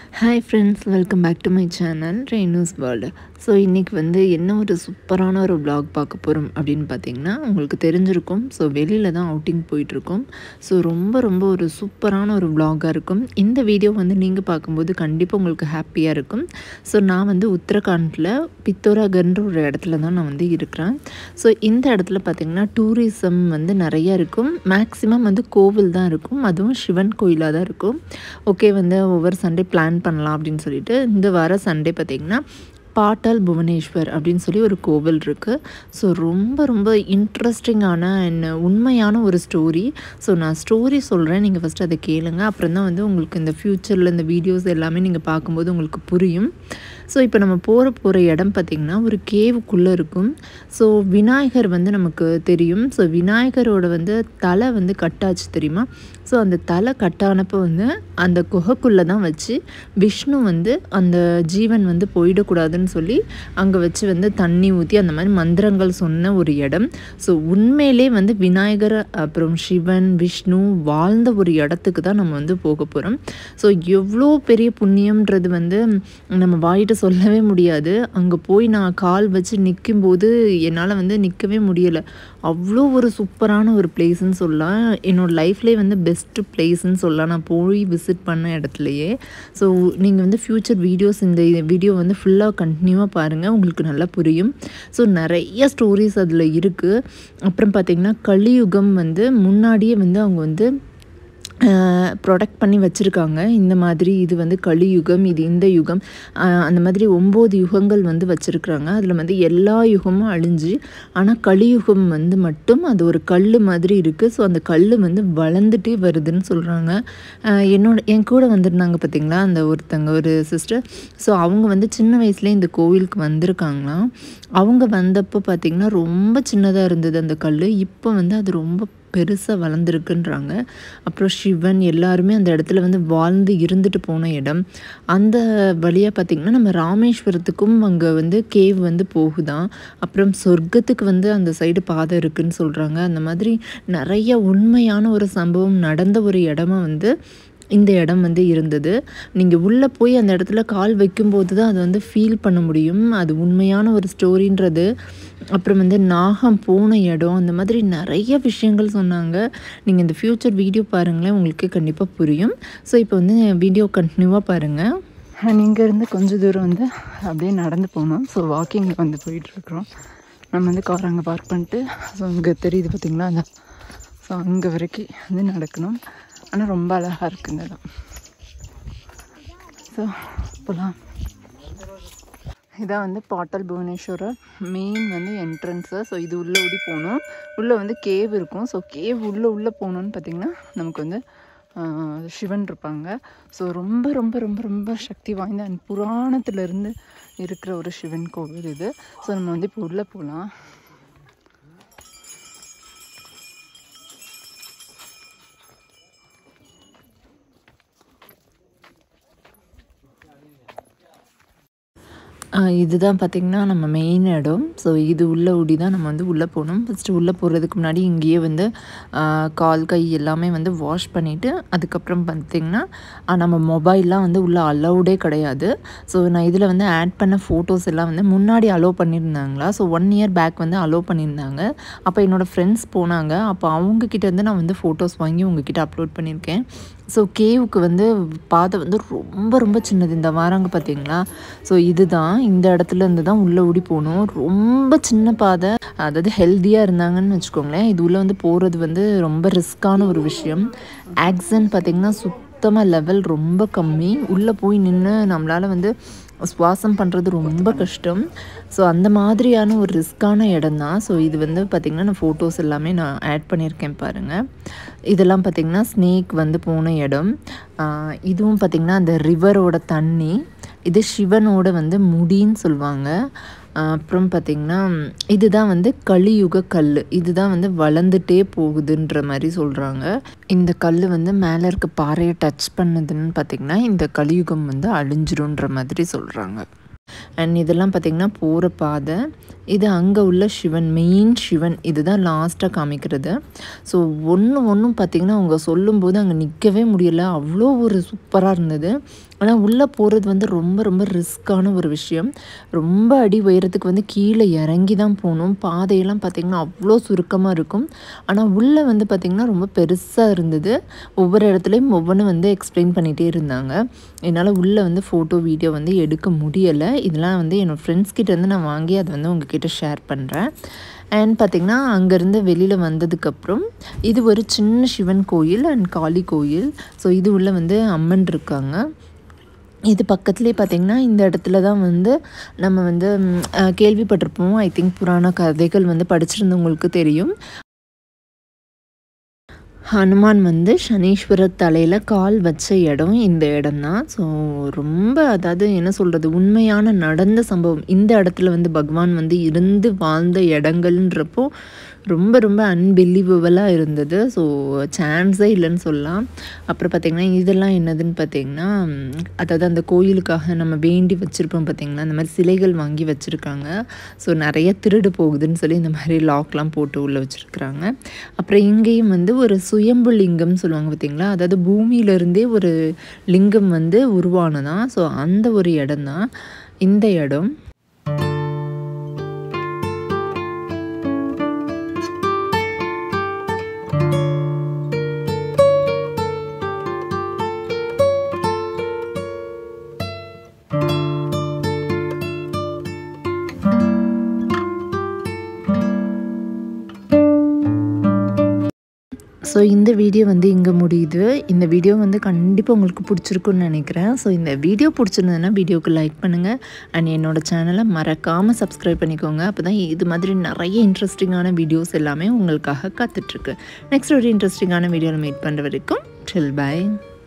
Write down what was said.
hi friends welcome back to my channel ரெய்னூஸ் world so இன்றைக்கி வந்து என்ன ஒரு சூப்பரான ஒரு vlog பார்க்க போகிறோம் அப்படின்னு பார்த்தீங்கன்னா உங்களுக்கு தெரிஞ்சிருக்கும் ஸோ வெளியில் தான் அவுட்டிங் போயிட்டுருக்கோம் ஸோ ரொம்ப ரொம்ப ஒரு சூப்பரான ஒரு vlog-ஆ இருக்கும் இந்த வீடியோ வந்து நீங்கள் பார்க்கும்போது கண்டிப்பாக உங்களுக்கு ஹாப்பியாக இருக்கும் ஸோ நான் வந்து உத்தரகாண்டில் பித்தோராகர்ன்ற ஒரு இடத்துல தான் நான் வந்து இருக்கிறேன் ஸோ இந்த இடத்துல பார்த்திங்கன்னா டூரிசம் வந்து நிறைய இருக்கும் மேக்ஸிமம் வந்து கோவில் தான் இருக்கும் அதுவும் சிவன் கோயிலாக தான் இருக்கும் ஓகே வந்து ஒவ்வொரு சண்டே பிளான் பண்ணலாம் அப்படின்னு சொல்லிட்டு இந்த வார சண்டே பார்த்திங்கன்னா பாட்டால் புவனேஸ்வர் அப்படின்னு சொல்லி ஒரு கோவில் இருக்குது ஸோ ரொம்ப ரொம்ப இன்ட்ரெஸ்டிங்கான என்ன உண்மையான ஒரு ஸ்டோரி ஸோ நான் ஸ்டோரி சொல்கிறேன் நீங்கள் ஃபஸ்ட்டு அதை கேளுங்க அப்புறம் தான் வந்து உங்களுக்கு இந்த ஃப்யூச்சரில் இந்த வீடியோஸ் எல்லாமே நீங்கள் பார்க்கும்போது உங்களுக்கு புரியும் ஸோ இப்போ நம்ம போகிற போகிற இடம் பார்த்திங்கன்னா ஒரு கேவுக்குள்ளே இருக்கும் ஸோ விநாயகர் வந்து நமக்கு தெரியும் ஸோ விநாயகரோட வந்து தலை வந்து கட்டாச்சு தெரியுமா ஸோ அந்த தலை கட்டானப்போ வந்து அந்த குகைக்குள்ளே தான் வச்சு விஷ்ணு வந்து அந்த ஜீவன் வந்து போயிடக்கூடாதுன்னு சொல்லி அங்கே வச்சு வந்து தண்ணி ஊற்றி அந்த மாதிரி மந்திரங்கள் சொன்ன ஒரு இடம் ஸோ உண்மையிலே வந்து விநாயகர் அப்புறம் சிவன் விஷ்ணு வாழ்ந்த ஒரு இடத்துக்கு தான் நம்ம வந்து போக போகிறோம் ஸோ எவ்வளோ பெரிய புண்ணியம்ன்றது வந்து நம்ம வாயிட்டு சொல்லவே முடியாது அங்கே போய் நான் கால் வச்சு நிற்கும்போது என்னால் வந்து நிற்கவே முடியலை அவ்வளோ ஒரு சூப்பரான ஒரு பிளேஸ்ன்னு சொல்லலாம் என்னோடய லைஃப்லேயே வந்து பெஸ்ட்டு பிளேஸ்ன்னு சொல்லலாம் நான் போய் விசிட் பண்ண இடத்துலையே ஸோ நீங்கள் வந்து ஃப்யூச்சர் வீடியோஸ் இந்த வீடியோ வந்து ஃபுல்லாக கண்டினியூவாக பாருங்கள் உங்களுக்கு நல்லா புரியும் ஸோ நிறைய ஸ்டோரிஸ் அதில் இருக்குது அப்புறம் பார்த்திங்கன்னா கலியுகம் வந்து முன்னாடியே வந்து அவங்க வந்து ப்ரொடக்ட் பண்ணி வச்சுருக்காங்க இந்த மாதிரி இது வந்து கலியுகம் இது இந்த யுகம் ஆஹ் அந்த மாதிரி ஒம்பது யுகங்கள் வந்து வச்சுருக்குறாங்க அதில் வந்து எல்லா யுகமும் அழிஞ்சு ஆனால் கலியுகம் வந்து மட்டும் அது ஒரு கல் மாதிரி இருக்குது ஸோ அந்த கல் வந்து வளர்ந்துட்டே வருதுன்னு சொல்கிறாங்க என்னோட என் கூட வந்திருந்தாங்க பார்த்தீங்களா அந்த ஒருத்தங்க ஒரு சிஸ்டர் ஸோ அவங்க வந்து சின்ன வயசுலேயே இந்த கோவிலுக்கு வந்திருக்காங்களாம் அவங்க வந்தப்போ பார்த்திங்கன்னா ரொம்ப சின்னதாக இருந்தது அந்த கல் இப்போ வந்து அது ரொம்ப பெருசாக வளர்ந்துருக்குன்றாங்க அப்புறம் சிவன் எல்லாருமே அந்த இடத்துல வந்து வாழ்ந்து இருந்துட்டு போன இடம் அந்த வழியாக பார்த்திங்கன்னா நம்ம ராமேஸ்வரத்துக்கும் அங்கே வந்து கேவ் வந்து போகுதான் அப்புறம் சொர்க்கத்துக்கு வந்து அந்த சைடு பாதை இருக்குன்னு சொல்கிறாங்க அந்த மாதிரி நிறைய உண்மையான ஒரு சம்பவம் நடந்த ஒரு இடமா வந்து இந்த இடம் வந்து இருந்தது நீங்கள் உள்ளே போய் அந்த இடத்துல கால் வைக்கும்போது தான் அது வந்து ஃபீல் பண்ண முடியும் அது உண்மையான ஒரு ஸ்டோரின்றது அப்புறம் வந்து நாகம் போன இடம் அந்த மாதிரி நிறைய விஷயங்கள் சொன்னாங்க நீங்கள் இந்த ஃப்யூச்சர் வீடியோ பாருங்களேன் உங்களுக்கு கண்டிப்பாக புரியும் ஸோ இப்போ வந்து வீடியோ கண்டினியூவாக பாருங்கள் அண்ட் இங்கேருந்து கொஞ்சம் தூரம் வந்து அப்படியே நடந்து போனோம் ஸோ வாக்கிங் வந்து போயிட்டுருக்குறோம் நம்ம வந்து கார் அங்கே பார்க் பண்ணிட்டு ஸோ இங்கே தெரியுது பார்த்திங்களா அந்த ஸோ அங்கே வரைக்கும் வந்து நடக்கணும் ஆனால் ரொம்ப அழகாக இருக்குது இந்த இடம் ஸோ போகலாம் இதான் வந்து பாட்டல் புவனேஸ்வரர் மெயின் வந்து என்ட்ரன்ஸு ஸோ இது உள்ளே ஓடி போகணும் உள்ளே வந்து கேவ் இருக்கும் ஸோ கேவ் உள்ளே உள்ளே போகணுன்னு பார்த்திங்கன்னா நமக்கு வந்து ஆஹ், சிவன் இருப்பாங்க ஸோ ரொம்ப ரொம்ப ரொம்ப ரொம்ப சக்தி வாய்ந்த and புராணத்துலேருந்து இருக்கிற ஒரு சிவன் கோவில் இது ஸோ நம்ம வந்து இப்போ உள்ளே போகலாம் ஆஹ் இதுதான் பார்த்திங்கன்னா நம்ம மெயின் இடம் ஸோ இது உள்ள ஓடி தான் நம்ம வந்து உள்ளே போகணும் ஃபஸ்ட்டு உள்ளே போகிறதுக்கு முன்னாடி இங்கேயே வந்து ஆஹ் கால் கை எல்லாமே வந்து வாஷ் பண்ணிவிட்டு அதுக்கப்புறம் பார்த்திங்கன்னா ஆஹ் நம்ம மொபைல்லாம் வந்து உள்ளே அலௌடே கிடையாது ஸோ நான் இதில் வந்து ஆட் பண்ண ஃபோட்டோஸ் எல்லாம் வந்து முன்னாடி அலோவ் பண்ணியிருந்தாங்களா ஸோ ஒன் இயர் பேக் வந்து அலோவ் பண்ணியிருந்தாங்க அப்போ என்னோடய ஃப்ரெண்ட்ஸ் போனாங்க அப்போ அவங்கக்கிட்ட இருந்து நான் வந்து ஃபோட்டோஸ் வாங்கி உங்ககிட்ட அப்லோட் பண்ணியிருக்கேன் ஸோ கேவுக்கு வந்து பாதை வந்து ரொம்ப ரொம்ப சின்னது இந்த வாராங்க பார்த்தீங்களா ஸோ இதுதான் இந்த இடத்துல இருந்து தான் உள்ளே ஓடி போகணும் ரொம்ப சின்ன பாதை அதாவது ஹெல்த்தியாக இருந்தாங்கன்னு வச்சுக்கோங்களேன் இது உள்ளே வந்து போகிறது வந்து ரொம்ப ரிஸ்க்கான ஒரு விஷயம் ஆக்சிடென்ட் பார்த்திங்கன்னா சுத்தமாக லெவல் ரொம்ப கம்மி உள்ளே போய் நின்று நம்மளால் வந்து சுவாசம் பண்ணுறது ரொம்ப கஷ்டம் ஸோ அந்த மாதிரியான ஒரு ரிஸ்க்கான இடம் தான் ஸோ இது வந்து பார்த்திங்கன்னா நான் ஃபோட்டோஸ் எல்லாமே நான் ஆட் பண்ணியிருக்கேன் பாருங்கள் இதெல்லாம் பார்த்திங்கன்னா ஸ்னேக் வந்து போன இடம் ஆஹ் இதுவும் பார்த்திங்கன்னா அந்த ரிவரோட தண்ணி இது சிவனோட வந்து முடின்னு சொல்லுவாங்க ஆஹ் அப்புறம் பார்த்திங்கன்னா இதுதான் வந்து கலியுக கல் இதுதான் வந்து வளர்ந்துட்டே போகுதுன்ற மாதிரி சொல்கிறாங்க இந்த கல் வந்து மேலே இருக்க பாறையை டச் பண்ணுதுன்னு பார்த்திங்கன்னா இந்த கலியுகம் வந்து அழிஞ்சிருன்ற மாதிரி சொல்கிறாங்க அண்ட் இதெல்லாம் பார்த்திங்கன்னா போகிற பாதை இது அங்கே உள்ள சிவன் மெயின் சிவன் இதுதான் லாஸ்ட்டாக காமிக்கிறது ஸோ ஒன்று ஒன்றும் பார்த்திங்கன்னா அவங்க சொல்லும்போது அங்கே நிற்கவே முடியல அவ்வளோ ஒரு சூப்பராக இருந்தது ஆனால் உள்ளே போகிறது வந்து ரொம்ப ரொம்ப ரிஸ்க்கான ஒரு விஷயம் ரொம்ப அடி உயரத்துக்கு வந்து கீழே இறங்கி தான் போகணும் பாதையெல்லாம் பார்த்திங்கன்னா அவ்வளோ சுருக்கமாக இருக்கும் ஆனால் உள்ளே வந்து பார்த்திங்கன்னா ரொம்ப பெருசாக இருந்தது ஒவ்வொரு இடத்துலையும் ஒவ்வொன்றும் வந்து எக்ஸ்பிளைன் பண்ணிகிட்டே இருந்தாங்க என்னால் உள்ளே வந்து ஃபோட்டோ வீடியோ வந்து எடுக்க முடியலை இதெல்லாம் வந்து என்னோடய ஃப்ரெண்ட்ஸ் கிட்டேருந்து நான் வாங்கி அதை வந்து உங்ககிட்ட ஷேர் பண்ணுறேன் அண்ட் பார்த்திங்கன்னா அங்கேருந்து வெளியில் வந்ததுக்கப்புறம் இது ஒரு சின்ன சிவன் கோயில் அண்ட் காளி கோயில் ஸோ இது உள்ள வந்து அம்மன் இருக்காங்க இது பக்கத்துலேயே பார்த்திங்கன்னா இந்த இடத்துல தான் வந்து நம்ம வந்து ம், அஹ், கேள்விப்பட்டிருப்போம் ஐ திங்க் புராண கதைகள் வந்து படிச்சிருந்தவங்களுக்கு தெரியும் ஹனுமான் வந்து சனீஸ்வரர் தலையில் கால் வச்ச இடம் இந்த இடம் தான் ஸோ ரொம்ப அதாவது என்ன சொல்கிறது உண்மையான நடந்த சம்பவம் இந்த இடத்துல வந்து பகவான் வந்து இருந்து வாழ்ந்த இடங்கள்ன்றப்போ ரொம்ப ரொம்ப அன்பிலீவபலாக இருந்தது ஸோ சான்ஸே இல்லைன்னு சொல்லலாம் அப்புறம் பார்த்திங்கன்னா இதெல்லாம் என்னதுன்னு பார்த்திங்கன்னா ம், அதாவது அந்த கோயிலுக்காக நம்ம வேண்டி வச்சுருப்போம் பார்த்திங்களா அந்த மாதிரி சிலைகள் வாங்கி வச்சுருக்காங்க ஸோ நிறைய திருடு போகுதுன்னு சொல்லி இந்த மாதிரி லாக்லாம் போட்டு உள்ளே வச்சுருக்குறாங்க அப்புறம் இங்கேயும் வந்து ஒரு சுயம்பு லிங்கம் சொல்லுவாங்க பார்த்தீங்களா அதாவது பூமியிலிருந்தே ஒரு லிங்கம் வந்து உருவானதான் ஸோ அந்த ஒரு இடம் தான் இந்த இடம் ஸோ இந்த வீடியோ வந்து இங்கே முடியுது இந்த வீடியோ வந்து கண்டிப்பாக உங்களுக்கு பிடிச்சிருக்குன்னு நினைக்கிறேன் ஸோ இந்த வீடியோ பிடிச்சிருந்ததுன்னா வீடியோக்கு லைக் பண்ணுங்கள் அண்ட் என்னோட சேனலை மறக்காமல் சப்ஸ்கிரைப் பண்ணிக்கோங்க அப்போ தான் இது மாதிரி நிறைய இன்ட்ரெஸ்டிங்கான வீடியோஸ் எல்லாமே உங்களுக்காக காத்துட்ருக்கு நெக்ஸ்ட் ஒரு இன்ட்ரெஸ்டிங்கான வீடியோவில் மீட் பண்ணுற வரைக்கும் டில் பை